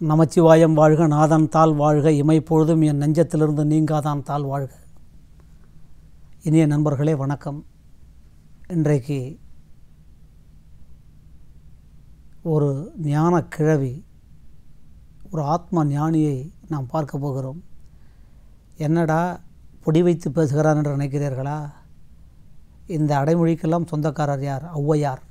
நமச்சிவாயம் வாழ்க நாதன் தாள் வாழ்க இமைப்பொழுதும் என் நெஞ்சத்திலிருந்து நீங்காதான் தாள் வாழ்க இனிய நண்பர்களே வணக்கம் இன்றைக்கு ஒரு ஞான கிழவி ஒரு ஆத்ம ஞானியை நாம் பார்க்க போகிறோம் என்னடா பொடி வைத்து பேசுகிறான் என்று நினைக்கிறீர்களா இந்த அடைமொழிக்கெல்லாம் சொந்தக்காரர் யார் ஔவையார்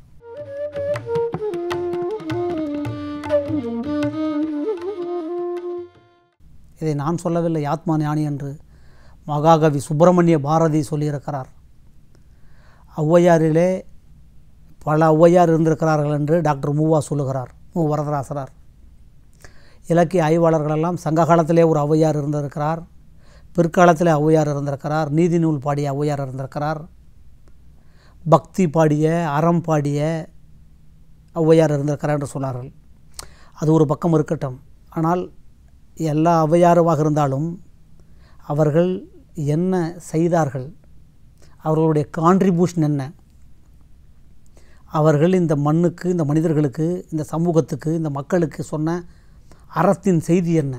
இதை நான் சொல்லவில்லை ஆத்மா ஞானி என்று மகாகவி சுப்பிரமணிய பாரதி சொல்லியிருக்கிறார் ஔவையாரிலே பல ஔவையார் இருந்திருக்கிறார்கள் என்று டாக்டர் மூவா சொல்லுகிறார் மு வரதராசரார் இலக்கிய ஆய்வாளர்களெல்லாம் சங்க காலத்திலே ஒரு ஔவையார் இருந்திருக்கிறார் பிற்காலத்திலே ஔவையார் இருந்திருக்கிறார் நீதி நூல் பாடிய ஔவையார் இருந்திருக்கிறார் பக்தி பாடிய அறம் பாடிய ஔவையார் இருந்திருக்கிறார் என்று சொன்னார்கள் அது ஒரு பக்கம் இருக்கட்டும் ஆனால் எல்லா ஔவையாருவாக இருந்தாலும் அவர்கள் என்ன செய்தார்கள் அவர்களுடைய கான்ட்ரிபியூஷன் என்ன அவர்கள் இந்த மண்ணுக்கு இந்த மனிதர்களுக்கு இந்த சமூகத்துக்கு இந்த மக்களுக்கு சொன்ன அறத்தின் செய்தி என்ன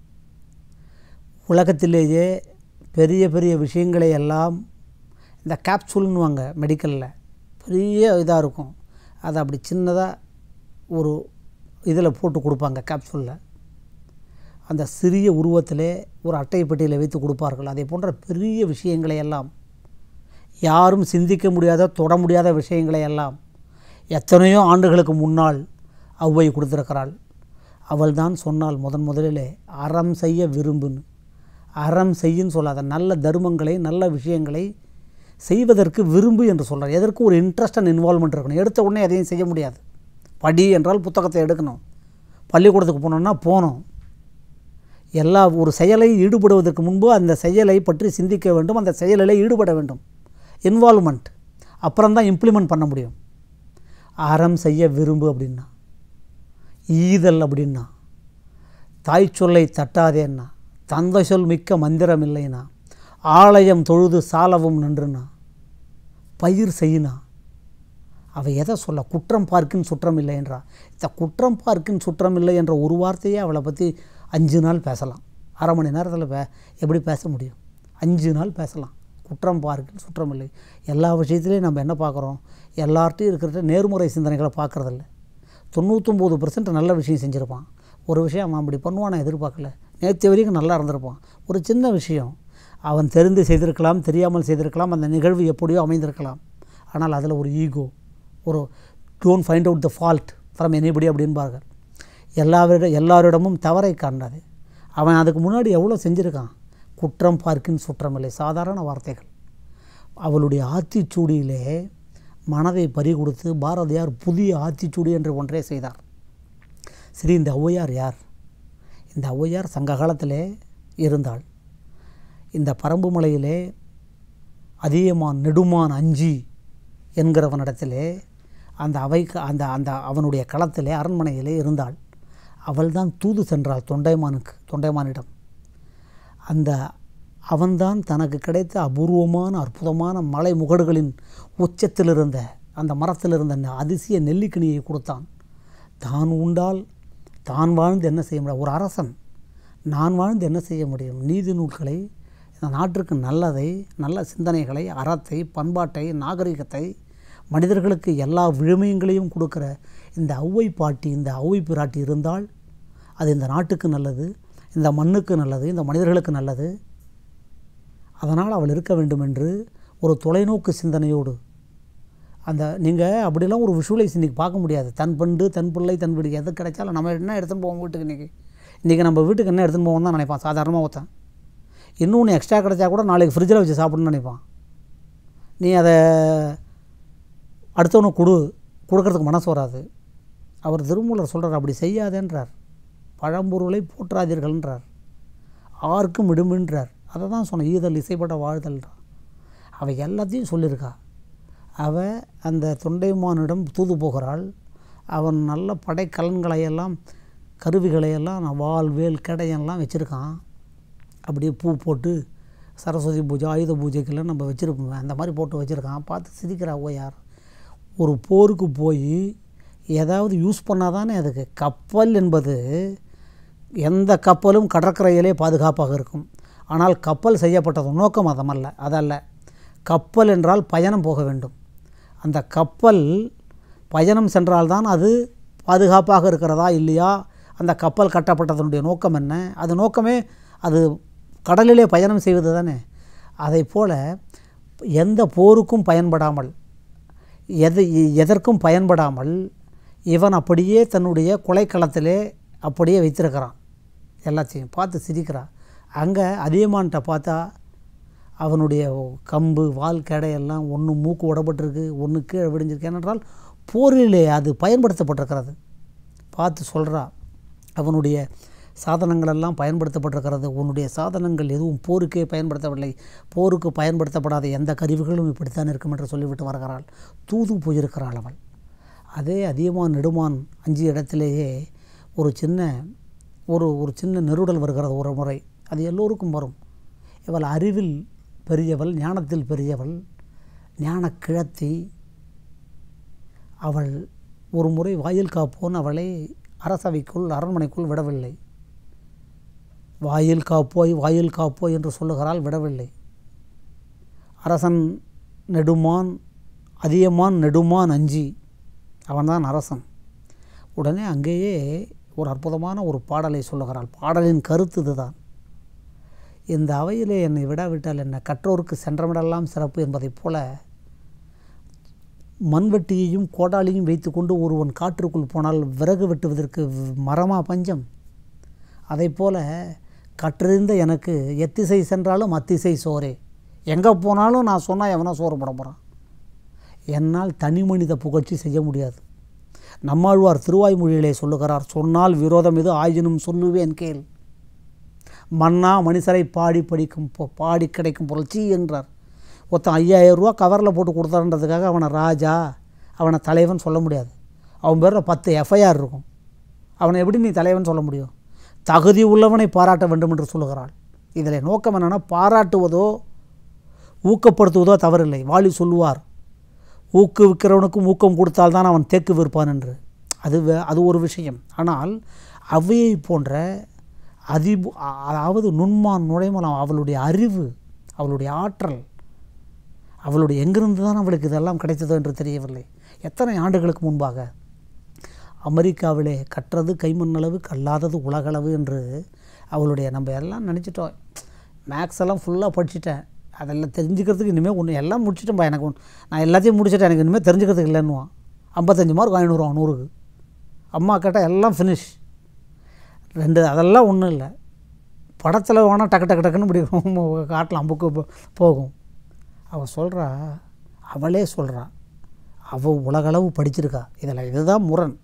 உலகத்திலேயே பெரிய பெரிய விஷயங்களை எல்லாம் இந்த கேப்சூல்னுவாங்க மெடிக்கலில் பெரிய இதாக இருக்கும் அதை அப்படி சின்னதாக ஒரு இதில் போட்டு கொடுப்பாங்க கேப்சூலில் அந்த சிறிய உருவத்திலே ஒரு அட்டை பெட்டியில் வைத்து கொடுப்பார்கள் அதே போன்ற பெரிய விஷயங்களை எல்லாம் யாரும் சிந்திக்க முடியாத தொட முடியாத விஷயங்களை எல்லாம் எத்தனையோ ஆண்டுகளுக்கு முன்னால் ஔவை கொடுத்திருக்கிறாள் அவள் தான் சொன்னால் முதன் முதலிலே அறம் செய்ய விரும்புன்னு அறம் செய்யின்னு சொல்லாத நல்ல தர்மங்களை நல்ல விஷயங்களை செய்வதற்கு விரும்பு என்று சொல்கிறார் எதற்கு ஒரு இன்ட்ரெஸ்ட் அண்ட் இன்வால்மெண்ட் இருக்கணும் எடுத்த உடனே எதையும் செய்ய முடியாது படி என்றால் புத்தகத்தை எடுக்கணும் பள்ளிக்கூடத்துக்கு போனோம்னா போகணும் எல்லா ஒரு செயலை ஈடுபடுவதற்கு முன்பு அந்த செயலை பற்றி சிந்திக்க வேண்டும் அந்த செயலில் ஈடுபட வேண்டும் இன்வால்மெண்ட் அப்புறம் தான் இம்ப்ளிமெண்ட் பண்ண முடியும் அறம் செய்ய விரும்பு அப்படின்னா ஈதல் அப்படின்னா தாய் சொல்லை தட்டாதேன்னா தந்தை சொல் மிக்க மந்திரம் இல்லைனா ஆலயம் தொழுது சாலவும் நின்றுனா பயிர் செய்யினா அவள் எதை சொல்ல குற்றம் பார்க்கின் சுற்றம் இல்லை என்றா இந்த குற்றம் பார்க்கின் சுற்றம் இல்லை என்ற ஒரு வார்த்தையே அவளை பற்றி அஞ்சு நாள் பேசலாம் அரை மணி நேரத்தில் பே எப்படி பேச முடியும் அஞ்சு நாள் பேசலாம் குற்றம் பார்க்கின் சுற்றம் இல்லை எல்லா விஷயத்துலையும் நம்ம என்ன பார்க்குறோம் எல்லார்ட்டையும் இருக்கிற நேர்முறை சிந்தனைகளை பார்க்குறதில்ல தொண்ணூற்றொம்பது பர்சன்ட் நல்ல விஷயம் செஞ்சுருப்பான் ஒரு விஷயம் அவன் அப்படி பண்ணுவான் நான் எதிர்பார்க்கல நேற்று வரைக்கும் நல்லா இருந்திருப்பான் ஒரு சின்ன விஷயம் அவன் தெரிந்து செய்திருக்கலாம் தெரியாமல் செய்திருக்கலாம் அந்த நிகழ்வு எப்படியோ அமைந்திருக்கலாம் ஆனால் அதில் ஒரு ஈகோ ஒரு don't find out the fault from anybody அப்படின்பார்கள் எல்லாரிட எல்லாரிடமும் தவறை காண்டாது அவன் அதுக்கு முன்னாடி எவ்வளோ செஞ்சுருக்கான் குற்றம் பார்க்கின் சுற்றமில்லை சாதாரண வார்த்தைகள் அவளுடைய ஆத்திச்சூடியிலே மனதை பறி கொடுத்து பாரதியார் புதிய ஆத்திச்சூடி என்று ஒன்றே செய்தார் சரி இந்த ஔவையார் யார் இந்த ஔவையார் சங்க காலத்திலே இருந்தாள் இந்த பரம்பு மலையிலே அதியமான் நெடுமான் அஞ்சி என்கிறவனிடத்திலே அந்த அவைக்கு அந்த அந்த அவனுடைய களத்திலே அரண்மனையிலே இருந்தாள் அவள்தான் தூது சென்றாள் தொண்டைமானுக்கு தொண்டைமானிடம் அந்த அவன்தான் தனக்கு கிடைத்த அபூர்வமான அற்புதமான மலை முகடுகளின் உச்சத்தில் இருந்த அந்த மரத்தில் இருந்த அந்த அதிசய நெல்லிக்கனியை கொடுத்தான் தான் உண்டால் தான் வாழ்ந்து என்ன செய்ய முடியும் ஒரு அரசன் நான் வாழ்ந்து என்ன செய்ய முடியும் நீதி நூல்களை இந்த நாட்டிற்கு நல்லதை நல்ல சிந்தனைகளை அறத்தை பண்பாட்டை நாகரிகத்தை மனிதர்களுக்கு எல்லா விழுமையங்களையும் கொடுக்குற இந்த ஔவை பாட்டி இந்த ஔவை பிராட்டி இருந்தால் அது இந்த நாட்டுக்கு நல்லது இந்த மண்ணுக்கு நல்லது இந்த மனிதர்களுக்கு நல்லது அதனால் அவள் இருக்க வேண்டும் என்று ஒரு தொலைநோக்கு சிந்தனையோடு அந்த நீங்கள் அப்படிலாம் ஒரு விஷுவலைஸ் இன்றைக்கி பார்க்க முடியாது தன் பண்டு தன் பிள்ளை தன் வீடு எது கிடைச்சாலும் நம்ம என்ன எடுத்துன்னு போவோம் வீட்டுக்கு இன்றைக்கி இன்றைக்கி நம்ம வீட்டுக்கு என்ன எடுத்துன்னு போவோம் தான் நினைப்பான் சாதாரணமாக ஒருத்தன் இன்னொன்று எக்ஸ்ட்ரா கிடைச்சா கூட நாளைக்கு ஃப்ரிட்ஜில் வச்சு சாப்பிடணும்னு நினைப்பான் நீ அதை அடுத்தவனுக்கு கொடு கொடுக்கறதுக்கு மனசு வராது அவர் திருமூலர் சொல்கிறார் அப்படி செய்யாதேன்றார் பழம்பொருளை போற்றாதீர்கள்ன்றார் ஆர்க்கும் விடுமின்றார் அதை தான் சொன்ன ஈதல் இசைப்பட வாழ்தல்ன்றான் அவள் எல்லாத்தையும் சொல்லியிருக்கா அவள் அந்த தொண்டைமானிடம் தூது போகிறாள் அவன் நல்ல படைக்கலன்களையெல்லாம் கருவிகளையெல்லாம் வால் வேல் கடையெல்லாம் வச்சுருக்கான் அப்படியே பூ போட்டு சரஸ்வதி பூஜை ஆயுத பூஜைக்கெல்லாம் நம்ம வச்சுருப்போம் அந்த மாதிரி போட்டு வச்சுருக்கான் பார்த்து சிரிக்கிறா ஓயார் ஒரு போருக்கு போய் ஏதாவது யூஸ் பண்ணால் தானே அதுக்கு கப்பல் என்பது எந்த கப்பலும் கடற்கரையிலே பாதுகாப்பாக இருக்கும் ஆனால் கப்பல் செய்யப்பட்டது நோக்கம் அதமல்ல அதல்ல கப்பல் என்றால் பயணம் போக வேண்டும் அந்த கப்பல் பயணம் சென்றால்தான் அது பாதுகாப்பாக இருக்கிறதா இல்லையா அந்த கப்பல் கட்டப்பட்டதனுடைய நோக்கம் என்ன அது நோக்கமே அது கடலிலே பயணம் செய்வது தானே அதை போல எந்த போருக்கும் பயன்படாமல் எது எதற்கும் பயன்படாமல் இவன் அப்படியே தன்னுடைய கொலைக்களத்திலே அப்படியே வைத்திருக்கிறான் எல்லாத்தையும் பார்த்து சிரிக்கிறான் அங்கே அதியமான்கிட்ட பார்த்தா அவனுடைய கம்பு வால் கடை எல்லாம் ஒன்று மூக்கு உடப்பட்டிருக்கு ஒன்று கீழே விடிஞ்சிருக்கு ஏனென்றால் போரிலே அது பயன்படுத்தப்பட்டிருக்கிறது பார்த்து சொல்கிறா அவனுடைய சாதனங்களெல்லாம் பயன்படுத்தப்பட்டிருக்கிறது உன்னுடைய சாதனங்கள் எதுவும் போருக்கே பயன்படுத்தவில்லை போருக்கு பயன்படுத்தப்படாத எந்த கருவிகளும் இப்படித்தான் இருக்கும் என்று சொல்லிவிட்டு வருகிறாள் தூது போயிருக்கிறாள் அவள் அதே அதிகமான் நெடுமான் அஞ்சு இடத்திலேயே ஒரு சின்ன ஒரு ஒரு சின்ன நெருடல் வருகிறது ஒரு முறை அது எல்லோருக்கும் வரும் இவள் அறிவில் பெரியவள் ஞானத்தில் பெரியவள் ஞான கிழத்தி அவள் ஒரு முறை வாயில் காப்போன் அவளை அரசவைக்குள் அரண்மனைக்குள் விடவில்லை வாயில் காப்போய் வாயில் காப்போய் என்று சொல்லுகிறாள் விடவில்லை அரசன் நெடுமான் அதியமான் நெடுமான் அஞ்சி அவன்தான் அரசன் உடனே அங்கேயே ஒரு அற்புதமான ஒரு பாடலை சொல்லுகிறாள் பாடலின் கருத்து இதுதான் இந்த அவையிலே என்னை விடாவிட்டால் என்ன கற்றோருக்கு சென்றமிடெல்லாம் சிறப்பு என்பதைப் போல மண்வெட்டியையும் கோடாலியும் வைத்துக்கொண்டு ஒருவன் காற்றுக்குள் போனால் விறகு வெட்டுவதற்கு மரமா பஞ்சம் அதை போல கற்றிருந்த எனக்கு எத்திசை சென்றாலும் அத்திசை சோரே எங்கே போனாலும் நான் சொன்னால் எவனோ சோறு போட போகிறான் என்னால் தனி மனித புகழ்ச்சி செய்ய முடியாது நம்மாழ்வார் திருவாய்மொழியிலே சொல்லுகிறார் சொன்னால் விரோதம் இது ஆயினும் சொல்லுவேன் கேள் மன்னா மனுஷரை பாடி படிக்கும் பொ- பாடி கிடைக்கும் புரட்சி என்றார் ஒருத்தன் ஐயாயிரம் ரூபா கவரில் போட்டு கொடுத்தான்றதுக்காக அவனை ராஜா அவனை தலைவன் சொல்ல முடியாது அவன் பேரில் பத்து எஃப்ஐஆர் இருக்கும் அவனை எப்படி நீ தலைவன் சொல்ல முடியும் தகுதி உள்ளவனை பாராட்ட வேண்டும் என்று சொல்லுகிறாள் இதில் நோக்கம் என்னென்னா பாராட்டுவதோ ஊக்கப்படுத்துவதோ தவறில்லை வாலி சொல்லுவார் ஊக்குவிக்கிறவனுக்கும் ஊக்கம் கொடுத்தால்தான் அவன் தேக்கு விற்பான் என்று அது வே- அது ஒரு விஷயம் ஆனால் அவையை போன்ற அதி அதாவது நுண்மான் நுழைமலம் அவளுடைய அறிவு அவளுடைய ஆற்றல் அவளுடைய எங்கிருந்து தான் அவளுக்கு இதெல்லாம் கிடைத்ததோ என்று தெரியவில்லை எத்தனை ஆண்டுகளுக்கு முன்பாக அமெரிக்காவிலே கற்றது கைமண்ணளவு கல்லாதது உலகளவு என்று அவளுடைய நம்ம எல்லாம் நினச்சிட்டோம் மேக்ஸ் எல்லாம் ஃபுல்லாக படிச்சிட்டேன் அதெல்லாம் தெரிஞ்சுக்கிறதுக்கு இனிமேல் ஒன்று எல்லாம் முடிச்சிட்டேன்பா எனக்கு ஒன்று நான் எல்லாத்தையும் முடிச்சிட்டேன் எனக்கு இனிமேல் தெரிஞ்சுக்கிறதுக்கு இல்லைன்னுவான் ஐம்பத்தஞ்சு மார்க் வாங்கிட்டு வருவான் நூறுக்கு அம்மா கேட்டால் எல்லாம் ஃபினிஷ் ரெண்டு அதெல்லாம் ஒன்றும் இல்லை படத்தில் வேணால் டக்கு டக்கு டக்குன்னு இப்படி காட்டலாம் புக்கு போ- போகும் அவள் சொல்கிறா அவளே சொல்கிறா அவள் உலகளவு படிச்சிருக்கா இதில் இதுதான் முரண்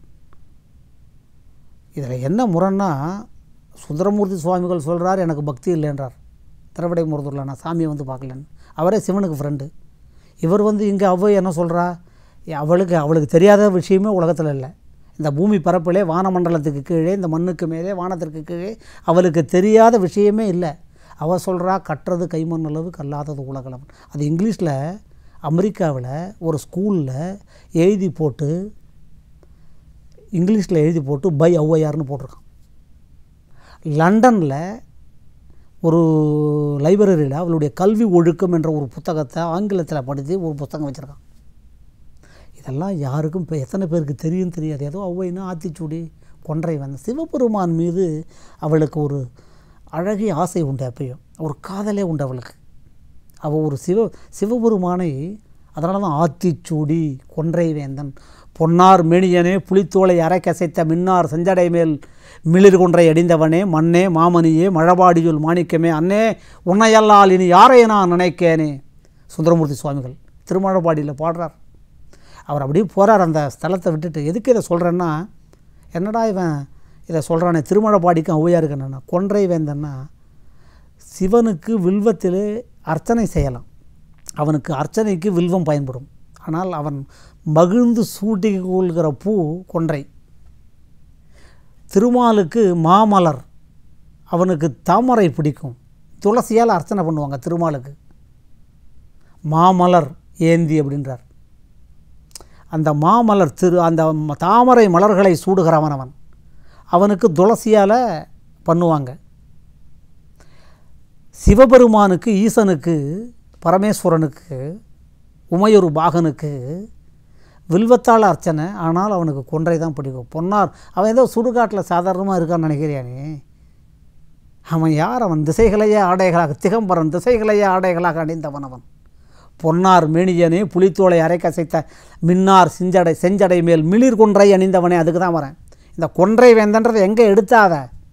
இதில் என்ன முரண்னா சுந்தரமூர்த்தி சுவாமிகள் சொல்கிறார் எனக்கு பக்தி இல்லைன்றார் திரவிடை முருதூரில் நான் சாமியை வந்து பார்க்கலன்னு அவரே சிவனுக்கு ஃப்ரெண்டு இவர் வந்து இங்கே அவ என்ன சொல்கிறா அவளுக்கு அவளுக்கு தெரியாத விஷயமே உலகத்தில் இல்லை இந்த பூமி பரப்பிலே வானமண்டலத்துக்கு கீழே இந்த மண்ணுக்கு மேலே வானத்திற்கு கீழே அவளுக்கு தெரியாத விஷயமே இல்லை அவள் சொல்கிறா கட்டுறது கைமண் அளவு கல்லாதது உலகளவு அது இங்கிலீஷில் அமெரிக்காவில் ஒரு ஸ்கூலில் எழுதி போட்டு இங்கிலீஷில் எழுதி போட்டு பை ஔவையார்னு போட்டிருக்கான் லண்டனில் ஒரு லைப்ரரியில் அவளுடைய கல்வி ஒழுக்கம் என்ற ஒரு புத்தகத்தை ஆங்கிலத்தில் படித்து ஒரு புத்தகம் வச்சுருக்கான் இதெல்லாம் யாருக்கும் இப்போ எத்தனை பேருக்கு தெரியும் தெரியாது ஏதோ ஔவைன்னா ஆத்திச்சூடி கொன்றை வந்த சிவபெருமான் மீது அவளுக்கு ஒரு அழகிய ஆசை உண்டு அப்பயும் ஒரு காதலே உண்டு அவளுக்கு அவள் ஒரு சிவ சிவபெருமானை அதனால தான் ஆத்திச்சூடி கொன்றை வேந்தன் பொன்னார் மேனியனே புலித்தோலை அரை கசைத்த மின்னார் செஞ்சடை மேல் மிளிர் கொன்றை அடிந்தவனே மண்ணே மாமணியே மழபாடியுள் மாணிக்கமே அன்னே உன்னையல்லால் இனி யாரை நான் நினைக்கேனே சுந்தரமூர்த்தி சுவாமிகள் திருமழபாடியில் பாடுறார் அவர் அப்படியே போகிறார் அந்த ஸ்தலத்தை விட்டுட்டு எதுக்கு இதை சொல்கிறேன்னா என்னடா இவன் இதை சொல்கிறானே திருமழபாடிக்கும் ஔவையாருக்கு என்னென்னா கொன்றை வேந்தன்னா சிவனுக்கு வில்வத்திலே அர்ச்சனை செய்யலாம் அவனுக்கு அர்ச்சனைக்கு வில்வம் பயன்படும் ஆனால் அவன் மகிழ்ந்து சூட்டி கொள்கிற பூ கொன்றை திருமாலுக்கு மாமலர் அவனுக்கு தாமரை பிடிக்கும் துளசியால் அர்ச்சனை பண்ணுவாங்க திருமாலுக்கு மாமலர் ஏந்தி அப்படின்றார் அந்த மாமலர் திரு அந்த ம- தாமரை மலர்களை சூடுகிறவன் அவன் அவனுக்கு துளசியால் பண்ணுவாங்க சிவபெருமானுக்கு ஈசனுக்கு பரமேஸ்வரனுக்கு உமையொரு பாகனுக்கு வில்வத்தாள் அர்ச்சனை ஆனால் அவனுக்கு கொன்றை தான் பிடிக்கும் பொன்னார் அவன் ஏதோ சுடுகாட்டில் சாதாரணமாக இருக்கான்னு நினைக்கிறியா நீ அவன் யார் அவன் திசைகளையே ஆடைகளாக திகம்பரன் திசைகளையே ஆடைகளாக அணிந்தவன் அவன் பொன்னார் மேனியனே புலித்தோலை அரை கசைத்த மின்னார் செஞ்சடை செஞ்சடை மேல் மிளிர் கொன்றை அணிந்தவனே அதுக்கு தான் வரேன் இந்த கொன்றை வேந்தன்றதை எங்கே எடுத்தாத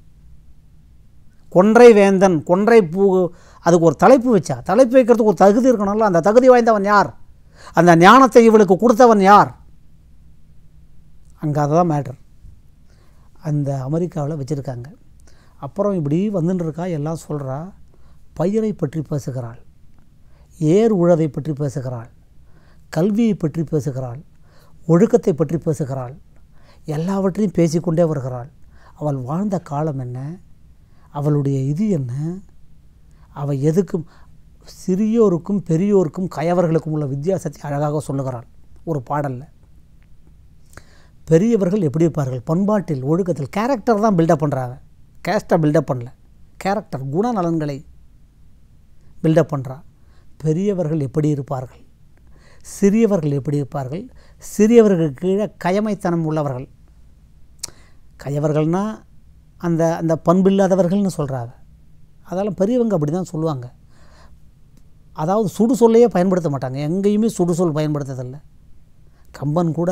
கொன்றை வேந்தன் கொன்றை பூ அதுக்கு ஒரு தலைப்பு வச்சா தலைப்பு வைக்கிறதுக்கு ஒரு தகுதி இருக்கணும்ல அந்த தகுதி வாய்ந்தவன் யார் அந்த ஞானத்தை இவளுக்கு கொடுத்தவன் யார் அங்கே அதுதான் மேட்ரு அந்த அமெரிக்காவில் வச்சுருக்காங்க அப்புறம் இப்படி வந்துட்டு இருக்கா எல்லாம் சொல்கிறா பயிரை பற்றி பேசுகிறாள் ஏர் உழதை பற்றி பேசுகிறாள் கல்வியை பற்றி பேசுகிறாள் ஒழுக்கத்தை பற்றி பேசுகிறாள் எல்லாவற்றையும் பேசிக்கொண்டே வருகிறாள் அவள் வாழ்ந்த காலம் என்ன அவளுடைய இது என்ன அவள் எதுக்கும் சிறியோருக்கும் பெரியோருக்கும் கயவர்களுக்கும் உள்ள வித்தியாசத்தை அழகாக சொல்லுகிறாள் ஒரு பாடலில் பெரியவர்கள் எப்படி இருப்பார்கள் பண்பாட்டில் ஒழுக்கத்தில் கேரக்டர் தான் பில்டப் பண்ணுறாங்க கேஸ்ட்டை பில்டப் பண்ணல கேரக்டர் குணநலன்களை பில்டப் பண்ணுறா பெரியவர்கள் எப்படி இருப்பார்கள் சிறியவர்கள் எப்படி இருப்பார்கள் சிறியவர்களுக்கு கீழே கயமைத்தனம் உள்ளவர்கள் கயவர்கள்னால் அந்த அந்த பண்பில்லாதவர்கள்னு சொல்கிறாங்க அதெல்லாம் பெரியவங்க அப்படி தான் சொல்லுவாங்க அதாவது சுடுசொல்லையே பயன்படுத்த மாட்டாங்க எங்கேயுமே சுடுசொல் பயன்படுத்துறதில்ல கம்பன் கூட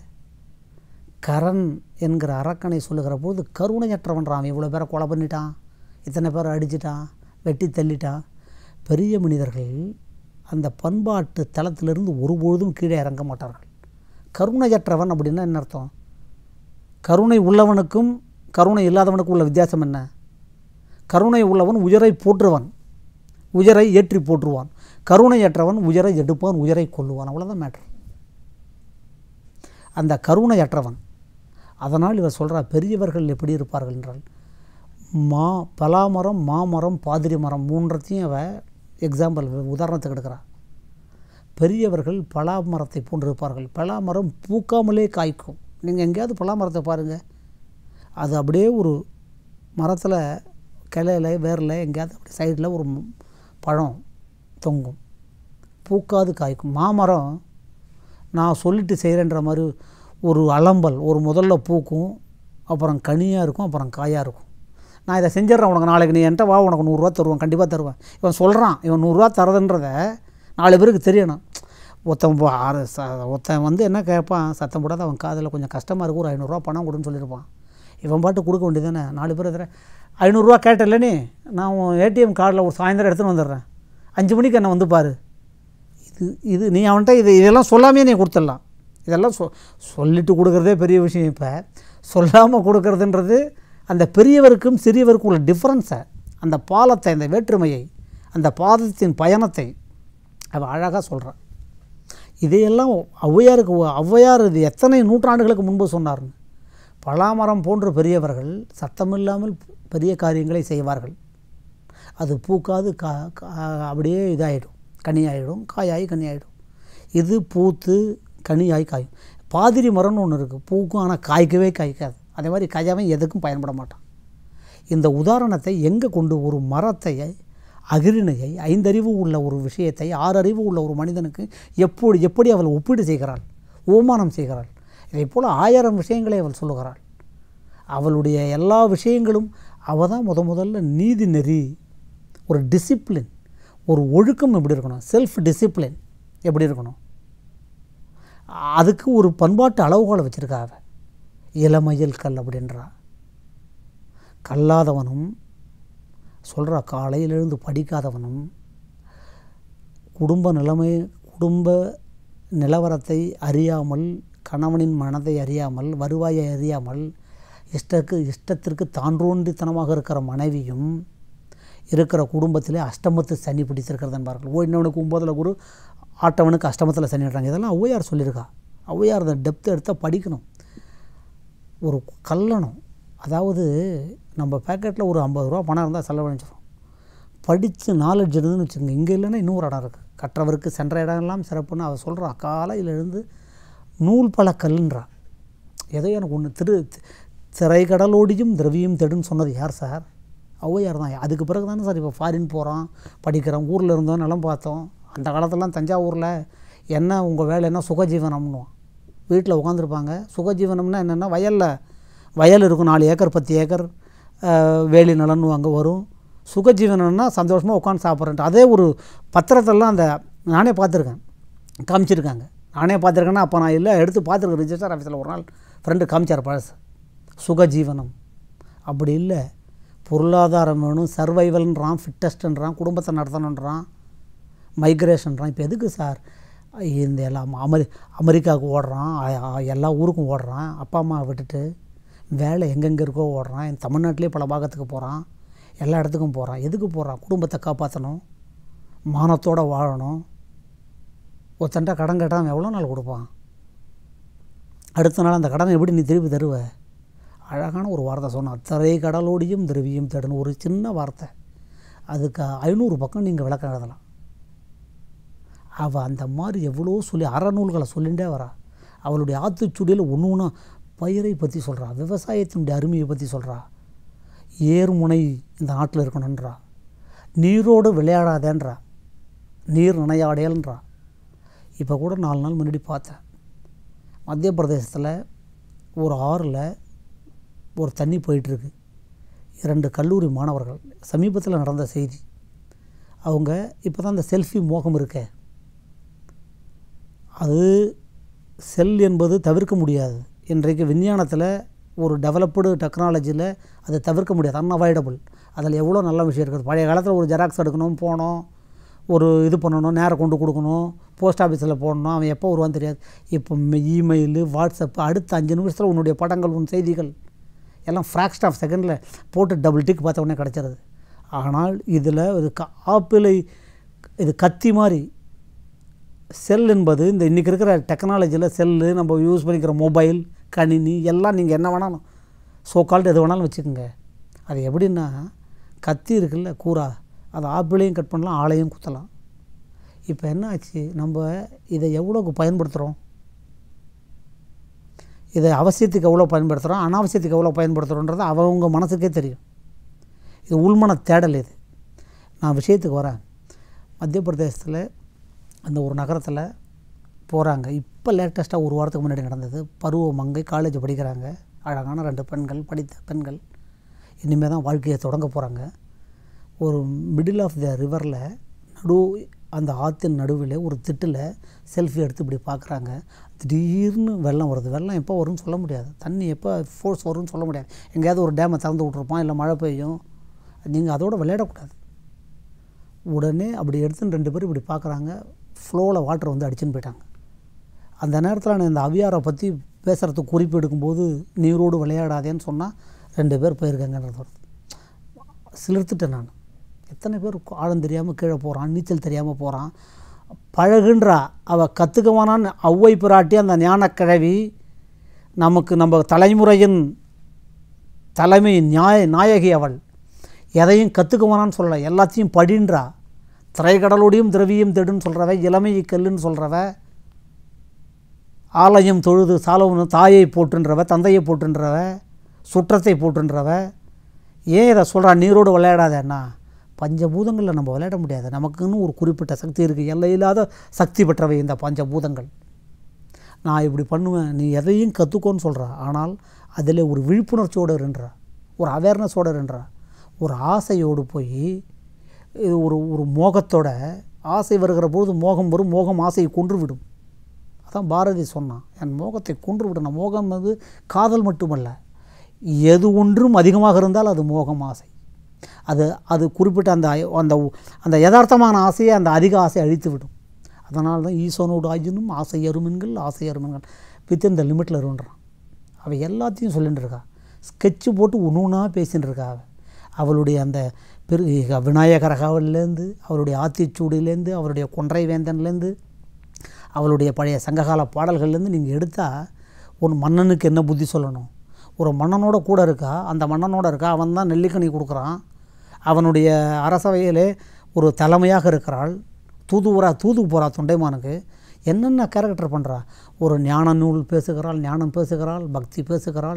கரண் என்கிற அரக்கனை சொல்லுகிற போது கருணையற்றவன்றான் இவ்வளோ பேரை கொலை பண்ணிட்டான் இத்தனை பேரை அடிச்சிட்டான் வெட்டி தள்ளிட்டான் பெரிய மனிதர்கள் அந்த பண்பாட்டு தளத்திலிருந்து ஒருபொழுதும் கீழே இறங்க மாட்டார்கள் கருணையற்றவன் அப்படின்னா என்ன அர்த்தம் கருணை உள்ளவனுக்கும் கருணை இல்லாதவனுக்கும் உள்ள வித்தியாசம் என்ன கருணை உள்ளவன் உயரை போற்றுவான் உயரை ஏற்றி போற்றுவான் கருணையற்றவன் உயரை எடுப்பான் உயரை கொல்லுவான் அவ்வளோதான் மேட்ரு அந்த கருணையற்றவன் அதனால் இவர் சொல்கிறா பெரியவர்கள் எப்படி இருப்பார்கள் என்றால் மா பலாமரம் மாமரம் பாதிரி மரம் மூன்றத்தையும் அவ எக்ஸாம்பிள் உதாரணத்துக்கு எடுக்கிறா பெரியவர்கள் பலா மரத்தை போன்று இருப்பார்கள் பலா மரம் பூக்காமலே காய்க்கும் நீங்கள் எங்கேயாவது பலா மரத்தை பாருங்கள் அது அப்படியே ஒரு மரத்தில் கிளையில் வேரில் எங்கேயாவது அப்படி சைடில் ஒரு பழம் தொங்கும் பூக்காது காய்க்கும் மாமரம் நான் சொல்லிட்டு செய்கிறேன்ற மாதிரி ஒரு அலம்பல் ஒரு முதல்ல பூக்கும் அப்புறம் கனியாக இருக்கும் அப்புறம் காயாக இருக்கும் நான் இதை செஞ்சிடறேன் உனக்கு நாளைக்கு நீ என்கிட்ட வா உனக்கு நூறுரூவா தருவேன் கண்டிப்பாக தருவேன் இவன் சொல்கிறான் இவன் நூறுரூவா தரதுன்றத நாலு பேருக்கு தெரியணும் ஒருத்தன் போ- ஆறு ச ஒருத்தன் வந்து என்ன கேட்பான் சத்தம் போடாத அவன் காதில் கொஞ்சம் கஷ்டமாக இருக்கும் ஒரு ஐநூறுரூவா பணம் கொடுன்னு சொல்லியிருப்பான் இவன் பாட்டு கொடுக்க வேண்டியதானே நாலு பேர் எதிர ஐநூறுரூவா கேட்டல நீ நான் ஏடிஎம் கார்டில் ஒரு சாயந்தரம் எடுத்துன்னு வந்துடுறேன் அஞ்சு மணிக்கு என்ன வந்து பாரு இது இது நீ அவன்கிட்ட இது இதெல்லாம் சொல்லாமே நீ கொடுத்துடலாம் இதெல்லாம் சொ சொல்லிட்டு கொடுக்குறதே பெரிய விஷயம் இப்போ சொல்லாமல் கொடுக்கறதுன்றது அந்த பெரியவருக்கும் சிறியவருக்கும் உள்ள டிஃப்ரென்ஸை அந்த பாலத்தை அந்த வேற்றுமையை அந்த பாதத்தின் பயணத்தை அவள் அழகாக சொல்கிறான் இதையெல்லாம் ஔவையாருக்கு ஔவையார் இது எத்தனை நூற்றாண்டுகளுக்கு முன்பு சொன்னார்னு பலாமரம் போன்ற பெரியவர்கள் சத்தமில்லாமல் பெரிய காரியங்களை செய்வார்கள் அது பூக்காது கா கா- அப்படியே இதாகிடும் கனியாயிடும் காயாகி கனியாயிடும் இது பூத்து கனியாகி காயும் பாதிரி மரம்னு ஒன்று இருக்குது பூக்கும் ஆனால் காய்க்கவே காய்க்காது அதே மாதிரி காயாமல் எதுக்கும் பயன்பட மாட்டான் இந்த உதாரணத்தை எங்கே கொண்டு ஒரு மரத்தை அகிரிணையை ஐந்தறிவு உள்ள ஒரு விஷயத்தை ஆறறிவு உள்ள ஒரு மனிதனுக்கு எப்படி எப்படி அவள் ஒப்பீடு செய்கிறாள் ஓமானம் செய்கிறாள் இதைப் போல் ஆயிரம் விஷயங்களை அவள் சொல்லுகிறாள் அவளுடைய எல்லா விஷயங்களும் அவள் தான் முத முதல்ல நீதி நெறி ஒரு டிசிப்ளின் ஒரு ஒழுக்கம் எப்படி இருக்கணும் செல்ஃப் டிசிப்ளின் எப்படி இருக்கணும் அதுக்கு ஒரு பண்பாட்டு அளவுகோலை வச்சுருக்கா அவ இளமையில் கல் அப்படின்றா கல்லாதவனும் சொல்கிறா காலையில் எழுந்து படிக்காதவனும் குடும்ப நிலைமை குடும்ப நிலவரத்தை அறியாமல் கணவனின் மனதை அறியாமல் வருவாயை அறியாமல் இஷ்டக்கு இஷ்டத்திற்கு தான்றோன்றித்தனமாக இருக்கிற மனைவியும் இருக்கிற குடும்பத்திலே அஷ்டமத்து சனி பிடித்திருக்கிறது என்பார்கள் ஓ இன்னவனுக்கு ஒம்போதில் குரு ஆட்டவனுக்கு அஷ்டமத்தில் சனிடுறாங்க இதெல்லாம் ஔவையார் சொல்லியிருக்கா ஔவையார் அந்த டெப்த் எடுத்தால் படிக்கணும் ஒரு கல்லணம் அதாவது நம்ம பேக்கெட்டில் ஒரு ஐம்பது ரூபா பணம் இருந்தால் செலவழிச்சிடும் படித்து நாலேஜ் இருந்துன்னு வச்சுக்கோங்க இங்கே இல்லைன்னா இன்னொரு இடம் இருக்குது கற்றவருக்கு சென்ற இடம் எல்லாம் சிறப்புன்னு அவள் சொல்கிறா காலையில் எழுந்து நூல் பல கல்லுன்றா ஏதோ எனக்கு ஒன்று திரு திரைக்கடலோடியும் திரவியம் தேடுன்னு சொன்னது யார் சார் ஔவையார் தான் அதுக்கு பிறகு தானே சார் இப்போ ஃபாரின் போகிறோம் படிக்கிறோம் ஊரில் இருந்தோம் நிலம் பார்த்தோம் அந்த காலத்துலலாம் தஞ்சாவூரில் என்ன உங்கள் வேலை என்ன சுகஜீவனம்னுவான் வீட்டில் உட்காந்துருப்பாங்க சுகஜீவனம்னா என்னென்னா வயலில் வயல் இருக்கும் நாலு ஏக்கர் பத்து ஏக்கர் அஹ், வேலி நிலன்னு அங்கே வரும் சுகஜீவனம்னா சந்தோஷமாக உட்காந்து சாப்பிட்றேன்ட்டு அதே ஒரு பத்திரத்தெல்லாம் அந்த நானே பார்த்துருக்கேன் காமிச்சிருக்காங்க நானே பார்த்துருக்கேன்னா அப்போ நான் இல்லை எடுத்து பார்த்துருக்கேன் ரிஜிஸ்டர் ஆஃபீஸில் ஒரு நாள் ஃப்ரெண்டு காமிச்சார் பழசு சுகஜீவனம் அப்படி இல்லை பொருளாதாரம் வேணும் சர்வைவல்ன்றான் ஃபிட்டஸ்ட்ன்றான் குடும்பத்தை நடத்தணுன்றான் மைக்ரேஷன்றான் இப்போ எதுக்கு சார் இந்த எல்லாம் அமெரி அமெரிக்காவுக்கு ஓடுறான் அ- அ- எல்லா ஊருக்கும் ஓடுறான் அப்பா அம்மா விட்டுட்டு வேலை எங்கெங்கே இருக்கோ ஓடுறான் என் தமிழ்நாட்டிலே பல பாகத்துக்கு போகிறான் எல்லா இடத்துக்கும் போகிறான் எதுக்கு போகிறான் குடும்பத்தை காப்பாற்றணும் மானத்தோடு வாழணும் ஒருத்தன்ட்ட கடன் கேட்டால் அவன் எவ்வளோ நாள் கொடுப்பான் அடுத்த நாள் அந்த கடனை எப்படி நீ திருப்பி தருவ அழகான ஒரு வார்த்தை சொன்னான் திரை கடலோடியும் திரவியும் தேடணும் ஒரு சின்ன வார்த்தை அதுக்கு ஐநூறு பக்கம் நீங்கள் விளக்கம் எழுதலாம் அவள் அந்த மாதிரி எவ்வளோ சொல்லி அறநூல்களை சொல்லிகிட்டே வரா அவளுடைய ஆத்துச்சுடியில் ஒன்று ஒன்றா பயிரை பற்றி சொல்கிறா விவசாயத்தினுடைய அருமையை பற்றி சொல்கிறா ஏர்முனை இந்த நாட்டில் இருக்கணுன்றா நீரோடு விளையாடாதேன்றா நீர் நினையாடேன்றா இப்போ கூட நாலு நாள் முன்னாடி பார்த்தேன் மத்திய பிரதேசத்தில் ஒரு ஆறில் ஒரு தண்ணி போயிட்டுருக்கு இரண்டு கல்லூரி மாணவர்கள் சமீபத்தில் நடந்த செய்தி அவங்க இப்போ தான் இந்த செல்ஃபி மோகம் இருக்கே அது செல் என்பது தவிர்க்க முடியாது இன்றைக்கு விஞ்ஞானத்தில் ஒரு டெவலப்டு டெக்னாலஜியில் அதை தவிர்க்க முடியாது அன்அவாய்டபுள் அதில் எவ்வளோ நல்ல விஷயம் இருக்குது பழைய காலத்தில் ஒரு ஜெராக்ஸ் எடுக்கணும் போனோம் ஒரு இது பண்ணணும் நேரம் கொண்டு கொடுக்கணும் போஸ்ட் ஆஃபீஸில் போடணும் அவன் எப்போ வருவான்னு தெரியாது இப்போ இமெயிலு வாட்ஸ்அப் அடுத்த அஞ்சு நிமிஷத்தில் உன்னுடைய படங்கள் உன் செய்திகள் எல்லாம் ஃப்ராக்ஷன் ஆஃப் செகண்டில் போட்டு டபுள் டிக் பார்த்த உடனே கிடச்சிருது ஆனால் இதில் இது க ஆப்பிளை இது கத்தி மாதிரி செல் என்பது இந்த இன்றைக்கி இருக்கிற டெக்னாலஜியில் செல்லு நம்ம யூஸ் பண்ணிக்கிற மொபைல் கணினி எல்லாம் நீங்கள் என்ன வேணாலும் ஸோ கால்டு எது வேணாலும் வச்சுக்கோங்க அது எப்படின்னா கத்தி இருக்குல்ல கூரா அது ஆப்பிளையும் கட் பண்ணலாம் ஆளையும் குத்தலாம் இப்போ என்ன ஆச்சு நம்ம இதை எவ்வளோக்கு பயன்படுத்துகிறோம் இதை அவசியத்துக்கு எவ்வளோ பயன்படுத்துகிறோம் அனாவசியத்துக்கு எவ்வளோ பயன்படுத்துகிறோன்றது அவங்க மனசுக்கே தெரியும் இது உள்மன தேடல் இது நான் விஷயத்துக்கு வரேன் மத்திய பிரதேசத்தில் அந்த ஒரு நகரத்தில் போகிறாங்க இப்போ லேட்டஸ்ட்டாக ஒரு வாரத்துக்கு முன்னாடி நடந்தது பருவ மங்கை காலேஜ் படிக்கிறாங்க அழகான ரெண்டு பெண்கள் படித்த பெண்கள் இனிமேல் தான் வாழ்க்கையை தொடங்க போகிறாங்க ஒரு மிடில் ஆஃப் த ரிவரில் நடு அந்த ஆற்றின் நடுவில் ஒரு திட்டில் செல்ஃபி எடுத்து இப்படி பார்க்குறாங்க திடீர்னு வெள்ளம் வருது வெள்ளம் எப்போ வரும்னு சொல்ல முடியாது தண்ணி எப்போ ஃபோர்ஸ் வரும்னு சொல்ல முடியாது எங்கேயாவது ஒரு டேமை திறந்து விட்ருப்பான் இல்லை மழை பெய்யும் நீங்கள் அதோட விளையாடக்கூடாது உடனே அப்படி எடுத்துன்னு ரெண்டு பேரும் இப்படி பார்க்குறாங்க ஃப்ளோவில் வாட்டர் வந்து அடிச்சுன்னு போயிட்டாங்க அந்த நேரத்தில் நான் இந்த அவியாரை பற்றி பேசுகிறதுக்கு குறிப்பு எடுக்கும்போது நீரோடு விளையாடாதேன்னு சொன்னால் ரெண்டு பேர் போயிருக்காங்கன்றது வருது சிலிர்த்துட்டேன் நான் எத்தனை பேர் ஆழம் தெரியாமல் கீழே போகிறான் நீச்சல் தெரியாமல் போகிறான் பழகுன்றா அவள் கற்றுக்குவானான்னு ஔவை பிராட்டி அந்த ஞானக்கிழவி நமக்கு நம்ம தலைமுறையின் தலைமை நியாய நாயகி அவள் எதையும் கற்றுக்குவானான்னு சொல்லலை எல்லாத்தையும் படின்றா திரைக்கடலோடையும் திரவியம் தேடுன்னு சொல்கிறவ இளமை கல்லுன்னு சொல்கிறவ ஆலயம் தொழுது சாலவனு தாயை போட்டுன்றவ தந்தையை போட்டுன்றவ சுற்றத்தை போட்டுன்றவ ஏன் இதை சொல்கிறா நீரோடு விளையாடாதேன்னா பஞ்சபூதங்களில் நம்ம விளையாட முடியாது நமக்குன்னு ஒரு குறிப்பிட்ட சக்தி இருக்குது எல்லையில்லாத சக்தி பெற்றவை இந்த பஞ்சபூதங்கள் நான் இப்படி பண்ணுவேன் நீ எதையும் கற்றுக்கோன்னு சொல்கிறா ஆனால் அதில் ஒரு விழிப்புணர்ச்சியோடு இருன்றா ஒரு அவேர்னஸோடு இருன்றா ஒரு ஆசையோடு போய் இது ஒரு ஒரு மோகத்தோட ஆசை வருகிற பொழுது மோகம் வரும் மோகம் ஆசையை கொன்று விடும் அதான் பாரதி சொன்னான் என் மோகத்தை கொன்று விடணும் மோகம் வந்து காதல் மட்டுமல்ல எது ஒன்றும் அதிகமாக இருந்தால் அது மோகம் ஆசை அது அது குறிப்பிட்ட அந்த அந்த அந்த யதார்த்தமான ஆசையை அந்த அதிக ஆசை அழித்து விடும் அதனால தான் ஈசனோடு ஆயினும் ஆசை அருமன்கள் ஆசை அருமன்கள் வித்தின் த லிமிட்டில் இருன்றான் அவள் எல்லாத்தையும் சொல்லிட்டு இருக்கா ஸ்கெட்சு போட்டு ஒன்று ஒன்றா பேசின்னு இருக்கா அவள் அவளுடைய அந்த பெரு விநாயகர காவல்லேருந்து அவளுடைய ஆத்திச்சூடியிலேருந்து அவருடைய கொன்றை வேந்தன்லேருந்து அவளுடைய பழைய சங்ககால பாடல்கள்லேருந்து நீங்கள் எடுத்தால் ஒரு மன்னனுக்கு என்ன புத்தி சொல்லணும் ஒரு மன்னனோட கூட இருக்கா அந்த மன்னனோட இருக்கா அவன் தான் நெல்லிக்கனி கொடுக்குறான் அவனுடைய அரசவையிலே ஒரு தலைமையாக இருக்கிறாள் தூதுவரா தூதுக்கு போகிறா தொண்டைமானுக்கு என்னென்ன கேரக்டர் பண்ணுறா ஒரு ஞான நூல் பேசுகிறாள் ஞானம் பேசுகிறாள் பக்தி பேசுகிறாள்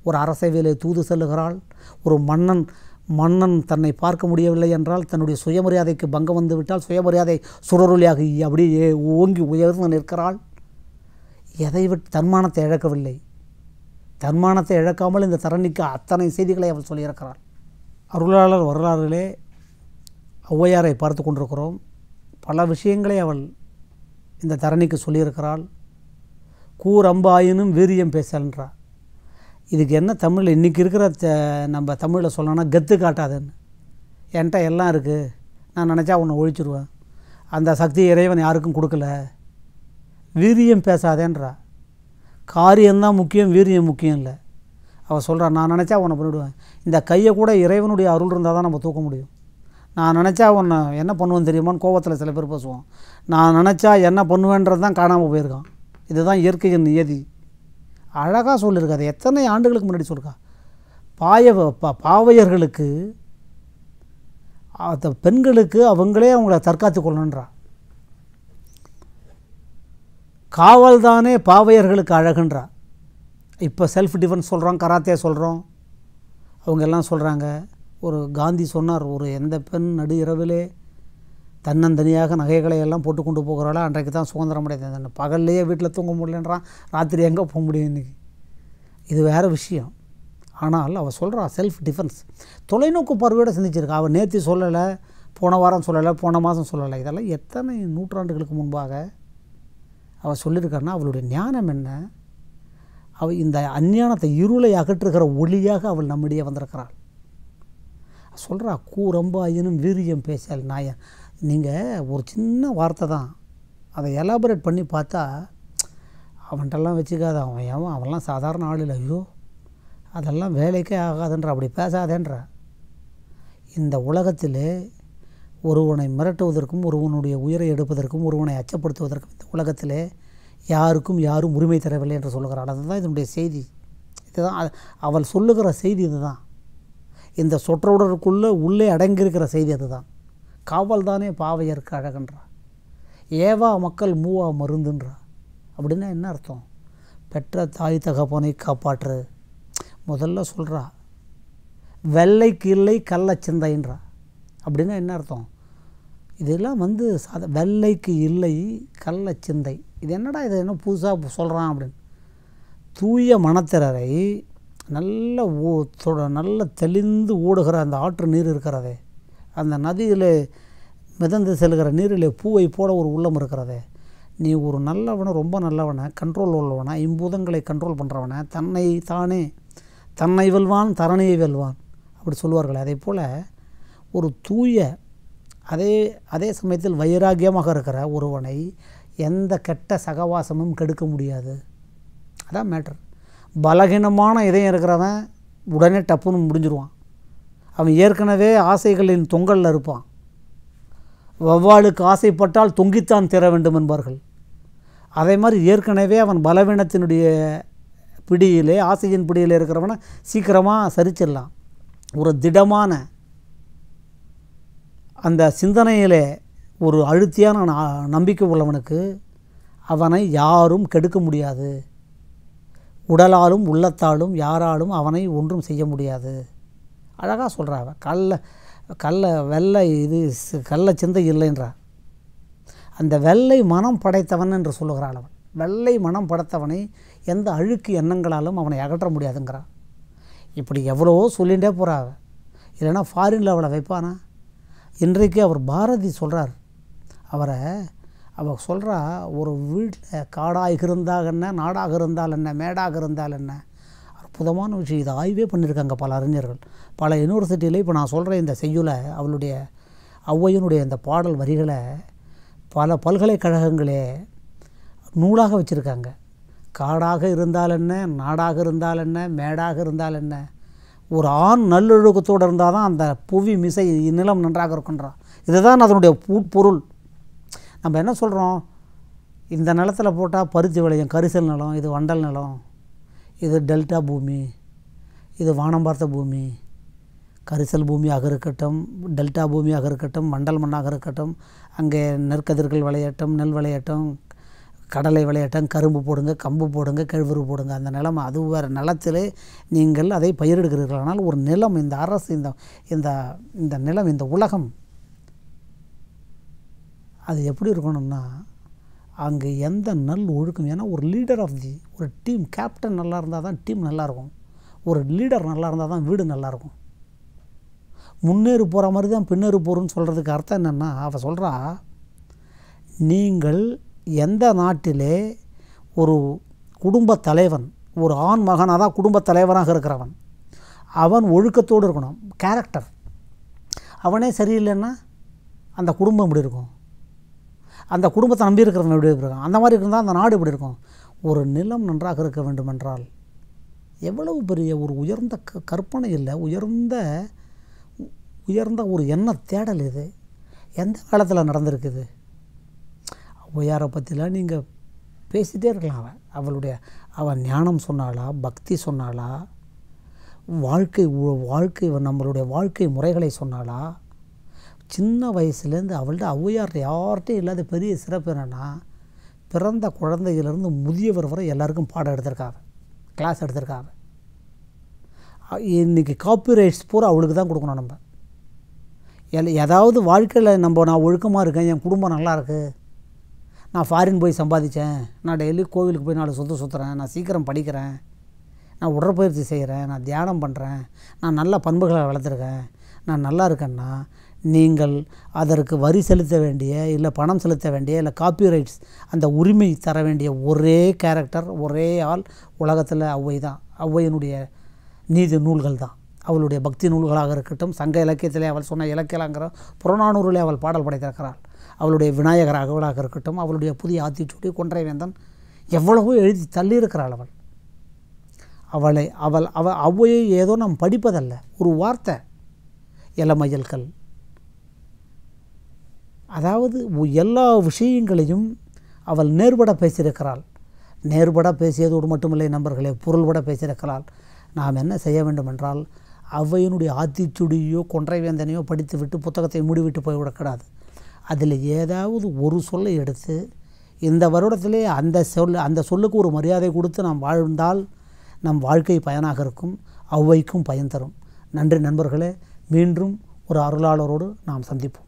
ஒரு அரசவையிலே தூது செல்லுகிறாள் ஒரு மன்னன் மன்னன் தன்னை பார்க்க முடியவில்லை என்றால் தன்னுடைய சுயமரியாதைக்கு பங்கம் வந்து விட்டால் சுயமரியாதை சுடரொலியாக அப்படியே ஓங்கி உயர்ந்து நிற்கிறாள் எதை விட்டு தன்மானத்தை இழக்கவில்லை தன்மானத்தை இழக்காமல் இந்த தரணிக்கு அத்தனை செய்திகளை அவள் சொல்லியிருக்கிறாள் அருளாளர் வரலாறுகளே ஔவையாரை பார்த்து கொண்டிருக்கிறோம் பல விஷயங்களை அவள் இந்த தரணிக்கு சொல்லியிருக்கிறாள் கூர் அம்பாயினும் வீரியம் பேசல்ன்றா இதுக்கு என்ன தமிழ் இன்றைக்கி இருக்கிற த நம்ம தமிழில் சொல்லணும்னா கெத்து காட்டாதுன்னு என்கிட்ட எல்லாம் இருக்குது நான் நினச்சா உன்னை ஒழிச்சிருவேன் அந்த சக்தி இறைவன் யாருக்கும் கொடுக்கல வீரியம் பேசாதேன்றா காரியம்தான் முக்கியம் வீரியம் முக்கியம் இல்லை அவள் சொல்கிறா நான் நினச்சா உன்னை பண்ணிவிடுவேன் இந்த கையை கூட இறைவனுடைய அருள் இருந்தால் தான் நம்ம தூக்க முடியும் நான் நினச்சா உன்னை என்ன பண்ணுவேன்னு தெரியுமான்னு கோவத்தில் சில பேர் பேசுவோம் நான் நினச்சா என்ன பண்ணுவேன்றது தான் காணாமல் போயிருக்கான் இதுதான் இயற்கையின் நியதி அழகாக சொல்லியிருக்கா அது எத்தனை ஆண்டுகளுக்கு முன்னாடி சொல்லிருக்கா பாய பா பாவையர்களுக்கு அந்த பெண்களுக்கு அவங்களே அவங்கள தற்காத்து கொள்ளணுன்றா காவல் தானே பாவையர்களுக்கு அழகுன்றா இப்போ செல்ஃப் டிஃபென்ஸ் சொல்கிறோம் கராத்தே சொல்கிறோம் அவங்க எல்லாம் சொல்கிறாங்க ஒரு காந்தி சொன்னார் ஒரு எந்த பெண் நடு இரவிலே தன்னந்தனியாக நகைகளை எல்லாம் போட்டு கொண்டு போகிறாளோ அன்றைக்கு தான் சுதந்திரம் அடைந்தது பகல்லையே வீட்டில் தூங்க முடியலன்றான் ராத்திரி எங்கே போக முடியும் இன்றைக்கி இது வேறு விஷயம் ஆனால் அவள் சொல்கிறா செல்ஃப் டிஃபென்ஸ் தொலைநோக்கு பார்வையோட சிந்திச்சிருக்கா அவள் நேற்று சொல்லலை போன வாரம் சொல்லலை போன மாதம் சொல்லலை இதெல்லாம் எத்தனை நூற்றாண்டுகளுக்கு முன்பாக அவள் சொல்லியிருக்காருன்னா அவளுடைய ஞானம் என்ன அவள் இந்த அஞ்ஞானத்தை இருளை அகற்றுகிற ஒளியாக அவள் நம்மிடையே வந்திருக்கிறாள் சொல்கிறா கூரம்பாயினும் வீரியம் பேசல் நாயன் நீங்கள் ஒரு சின்ன வார்த்தை தான் அதை எலாபரேட் பண்ணி பார்த்தா அவன்கிட்டலாம் வச்சுக்காத அவன் ஏன் அவன்லாம் சாதாரண ஆள் இல்லை ஐயோ அதெல்லாம் வேலைக்கே ஆகாதுன்ற அப்படி பேசாதேன்ற இந்த உலகத்திலே ஒருவனை மிரட்டுவதற்கும் ஒருவனுடைய உயிரை எடுப்பதற்கும் ஒருவனை அச்சப்படுத்துவதற்கும் இந்த உலகத்திலே யாருக்கும் யாரும் உரிமை தரவில்லை என்று சொல்லுகிறாள் அதுதான் இதனுடைய செய்தி இதுதான் அ- அவள் சொல்லுகிற செய்தி இதுதான் இந்த சொற்றொடருக்குள்ளே உள்ளே அடங்கியிருக்கிற செய்தி அதுதான் காவல் தானே பாவையருக்கு அழகன்றா ஏவா மக்கள் மூவா மருந்துன்றா அப்படின்னா என்ன அர்த்தம் பெற்ற தாய் தகப்பனை காப்பாற்று முதல்ல சொல்கிறா வெள்ளைக்கு இல்லை கள்ளச்சிந்தைன்றா அப்படின்னா என்ன அர்த்தம் இதெல்லாம் வந்து சாத வெள்ளைக்கு இல்லை கள்ளச்சிந்தை இது என்னடா இது என்ன புதுசாக சொல்கிறான் அப்படின்னு தூய மணத்திரரை நல்ல ஊ தொட- நல்ல தெளிந்து ஓடுகிற அந்த ஆற்று நீர் இருக்கிறதே அந்த நதியில் மிதந்து செல்கிற நீரிலே பூவை போல ஒரு உள்ளம் இருக்கிறதே நீ ஒரு நல்லவனை ரொம்ப நல்லவனை கண்ட்ரோல் உள்ளவனை இம்பூதங்களை கண்ட்ரோல் பண்ணுறவனை தன்னை தானே தன்னை வெல்வான் தரணியை வெல்வான் அப்படி சொல்லுவார்கள் அதே போல் ஒரு தூய அதே அதே சமயத்தில் வைராகியமாக இருக்கிற ஒருவனை எந்த கெட்ட சகவாசமும் கெடுக்க முடியாது அதான் மேட்ரு பலகீனமான இதயம் இருக்கிறவன் உடனே டப்புன்னு முடிஞ்சிருவான் அவன் ஏற்கனவே ஆசைகளின் தொங்கலில் இருப்பான் வௌவாலுக்கு ஆசைப்பட்டால் தொங்கித்தான் தீர வேண்டும் என்பார்கள் அதே மாதிரி ஏற்கனவே அவன் பலவீனத்தினுடைய பிடியிலே ஆசையின் பிடியில் இருக்கிறவனை சீக்கிரமாக சரிச்சிடலாம் ஒரு திடமான அந்த சிந்தனையிலே ஒரு அழுத்தியான நா- நம்பிக்கை உள்ளவனுக்கு அவனை யாரும் கெடுக்க முடியாது உடலாலும் உள்ளத்தாலும் யாராலும் அவனை ஒன்றும் செய்ய முடியாது அழகாக சொல்கிறா அவ கல்ல கல்ல வெள்ளை இது சி- கள்ள சிந்தை இல்லைன்றா அந்த வெள்ளை மனம் படைத்தவன் என்று சொல்லுகிறாள் அவன் வெள்ளை மனம் படைத்தவனை எந்த அழுக்கு எண்ணங்களாலும் அவனை அகற்ற முடியாதுங்கிறான் இப்படி எவ்வளவோ சொல்லிகிட்டே போகிறா அவ இல்லைன்னா ஃபாரினில் அவளை வைப்பானா இன்றைக்கு அவர் பாரதி சொல்கிறார் அவரை அவ சொல்கிறா ஒரு வீட்டில் காடாக இருந்தால் என்ன நாடாக இருந்தால் என்ன மேடாக இருந்தால் என்ன அற்புதமான விஷயம் இதை ஆய்வே பண்ணியிருக்காங்க பல அறிஞர்கள் பல யூனிவர்சிட்டியில் இப்போ நான் சொல்கிற இந்த செய்யுளை அவளுடைய ஔவையினுடைய இந்த பாடல் வரிகளை பல பல்கலைக்கழகங்களே நூலாக வச்சுருக்காங்க காடாக இருந்தால் என்ன நாடாக இருந்தால் என்ன மேடாக இருந்தால் என்ன ஒரு ஆண் நல்லொழுக்கத்தோடு இருந்தால் தான் அந்த புவி மிசை நிலம் நன்றாக இருக்குன்றான் இதுதான் அதனுடைய உட்பொருள் நம்ம என்ன சொல்கிறோம் இந்த நிலத்துல போட்டால் பருத்தி விளையும் கரிசல் நிலம் இது வண்டல் நிலம் இது டெல்டா பூமி இது வானம் பார்த்த பூமி கரிசல் பூமியாக இருக்கட்டும் டெல்டா பூமியாக இருக்கட்டும் மண்டல் மண்ணாக இருக்கட்டும் அங்கே நெற்கதிர்கள் விளையட்டும் நெல் விளையட்டும் கடலை விளையாட்டம் கரும்பு போடுங்க கம்பு போடுங்க கழுவறு போடுங்க அந்த நிலம் அது வேறு நிலத்திலே நீங்கள் அதை பயிரிடுகிறீர்கள் ஆனால் ஒரு நிலம் இந்த அரசு இந்த இந்த இந்த நிலம் இந்த உலகம் அது எப்படி இருக்கணும்னா அங்கே எந்த நல் ஒழுக்கம் ஏன்னா ஒரு லீடர் ஆஃப் தி ஒரு டீம் கேப்டன் நல்லா இருந்தால் தான் டீம் நல்லாயிருக்கும் ஒரு லீடர் நல்லா இருந்தால் தான் வீடு நல்லாயிருக்கும் முன்னேறி போகிற மாதிரி தான் பின்னேறி போகிறோன்னு சொல்கிறதுக்கு அர்த்தம் என்னென்னா அவள் சொல்கிறா நீங்கள் எந்த நாட்டிலே ஒரு குடும்ப தலைவன் ஒரு ஆண் மகனாக தான் குடும்ப தலைவனாக இருக்கிறவன் அவன் ஒழுக்கத்தோடு இருக்கணும் கேரக்டர் அவனே சரியில்லைன்னா அந்த குடும்பம் இப்படி இருக்கும் அந்த குடும்பத்தை நம்பி இருக்கிறவன் எப்படி இருக்கும் அந்த மாதிரி இருந்தால் அந்த நாடு இப்படி இருக்கும் ஒரு நிலம் நன்றாக இருக்க வேண்டுமென்றால் எவ்வளவு பெரிய ஒரு உயர்ந்த க கற்பனை இல்லை உயர்ந்த உயர்ந்த ஒரு எண்ண தேடல் இது எந்த காலத்தில் நடந்திருக்குது ஒய்யாரை பற்றிலாம் நீங்கள் பேசிகிட்டே இருக்கலாம் அவன் அவளுடைய அவன் ஞானம் சொன்னாளா பக்தி சொன்னாளா வாழ்க்கை உ- வாழ்க்கை நம்மளுடைய வாழ்க்கை முறைகளை சொன்னாளா சின்ன வயசுலேருந்து அவள்கிட்ட ஔவையார்ட்ட யார்கிட்டையும் இல்லாத பெரிய சிறப்பு என்னென்னா பிறந்த குழந்தையிலேருந்து முதியவர் வரை எல்லாருக்கும் பாடம் எடுத்திருக்காங்க கிளாஸ் எடுத்திருக்காங்க அ- இன்னைக்கு காப்பிரைட்ஸ் பூரா அவளுக்கு தான் கொடுக்கணும் நம்ம எல் ஏதாவது வாழ்க்கையில் நம்ம நான் ஒழுக்கமாக இருக்கேன் என் குடும்பம் நல்லா இருக்கு நான் ஃபாரின் போய் சம்பாதிச்சேன் நான் டெய்லி கோவிலுக்கு போய் நாலு சுற்று சுற்றுறேன் நான் சீக்கிரம் படிக்கிறேன் நான் உடற்பயிற்சி செய்கிறேன் நான் தியானம் பண்ணுறேன் நான் நல்ல பண்புகளை வளர்த்துருக்கேன் நான் நல்லா இருக்கேன்னா நீங்கள் அதற்கு வரி செலுத்த வேண்டிய இல்லை பணம் செலுத்த வேண்டிய இல்லை காப்பிரைட்ஸ் அந்த உரிமை தர வேண்டிய ஒரே கேரக்டர் ஒரே ஆள் உலகத்தில் ஔவை தான் ஔவையினுடைய நீதி நூல்கள் தான் அவளுடைய பக்தி நூல்களாக இருக்கட்டும் சங்க இலக்கியத்திலே அவள் சொன்ன இலக்கியலாங்கிற புறநானூரிலே அவள் பாடல் படைத்திருக்கிறாள் அவளுடைய விநாயகர் அகவலாக இருக்கட்டும் அவளுடைய புதிய ஆத்திச்சூடி கொன்றை வேந்தன் எவ்வளவோ எழுதி தள்ளியிருக்கிறாள் அவள் அவளை அவள் அவ ஔவையை ஏதோ நாம் படிப்பதல்ல ஒரு வார்த்தை இளமயல்கள் அதாவது உ- எல்லா விஷயங்களையும் அவள் நேர்பட பேசியிருக்கிறாள் நேர்பட பேசியதோடு மட்டுமில்லை நண்பர்களே பொருள்பட பேசியிருக்கிறாள் நாம் என்ன செய்ய வேண்டும் என்றால் ஔவையினுடைய ஆத்திச்சுடியோ கொன்றை வேந்தனையோ படித்து விட்டு புத்தகத்தை மூடிவிட்டு போய்விடக்கூடாது அதில் ஏதாவது ஒரு சொல்லை எடுத்து இந்த வருடத்திலே அந்த சொல் அந்த சொல்லுக்கு ஒரு மரியாதை கொடுத்து நாம் வாழ்ந்தால் நம் வாழ்க்கை பயனாக இருக்கும் ஔவைக்கும் பயன் தரும் நன்றி நண்பர்களே மீண்டும் ஒரு அருளாளரோடு நாம் சந்திப்போம்